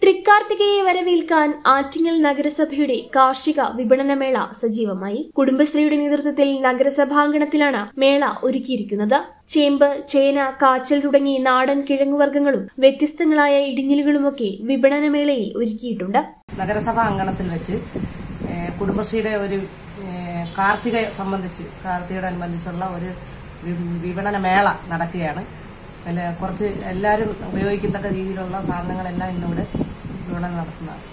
തൃക്കാർത്തികയെ വരവേൽക്കാൻ ആറ്റിങ്ങൽ നഗരസഭയുടെ കാർഷിക വിപണനമേള സജീവമായി കുടുംബശ്രീയുടെ നേതൃത്വത്തിൽ നഗരസഭാങ്കണത്തിലാണ് മേള ഒരുക്കിയിരിക്കുന്നത് ചേമ്പ് ചേന കാച്ചൽ തുടങ്ങി നാടൻ കിഴങ്ങുവർഗ്ഗങ്ങളും വ്യത്യസ്തങ്ങളായ ഇടിഞ്ഞിലുകളുമൊക്കെ വിപണനമേളയിൽ ഒരുക്കിയിട്ടുണ്ട് നഗരസഭാ അങ്കണത്തിൽ വെച്ച് ഏഹ്, കുടുംബശ്രീയുടെ ഒരു ഏഹ്, കാർത്തിക സംബന്ധിച്ച് കാർത്തികയോടനുബന്ധിച്ചുള്ള ഒരു വി- വിപണന മേള നടക്കുകയാണ് അതിൽ കുറച്ച് എല്ലാവരും ഉപയോഗിക്കത്തക്ക രീതിയിലുള്ള സാധനങ്ങളെല്ലാം ഇന്നിവിടെ വിപണനം നടത്തുന്നതാണ്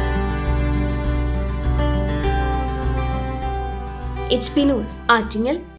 എച്ച് പി ന്യൂസ് ആറ്റിങ്ങൽ